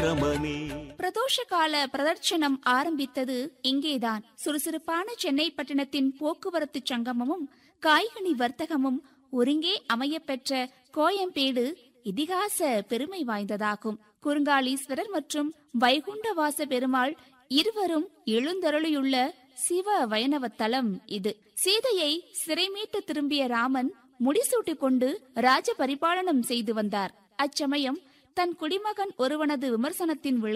பரமனே பிரதோஷ கால பிரதர்ச்சனம் ஆரம்பித்தது இங்கேதான் சுறுசுறுப்பான சென்னை பட்டணத்தின் போக்குவரத்து சங்கமமும் காய்கனி வர்த்தகமும் ஒருங்கே அமையப்பெற்ற கோயம்பேடு இதிகாச பெருமை வாய்ந்ததாகும் குறுங்காலீஸ்வரர் மற்றும் வைகுண்டவாச பெருமாள் இருவரும் எழுந்தருளியுள்ள சிவ வைணவ தலம் இது சீதையை சிறைமீட்டு திரும்பிய ராமன் முடிசூட்டிக் கொண்டு ராஜ பரிபாலனம் செய்து வந்தார் அச்சமயம் தன் குடிமகன் ஒருவனது விமர்சனத்தின் விளை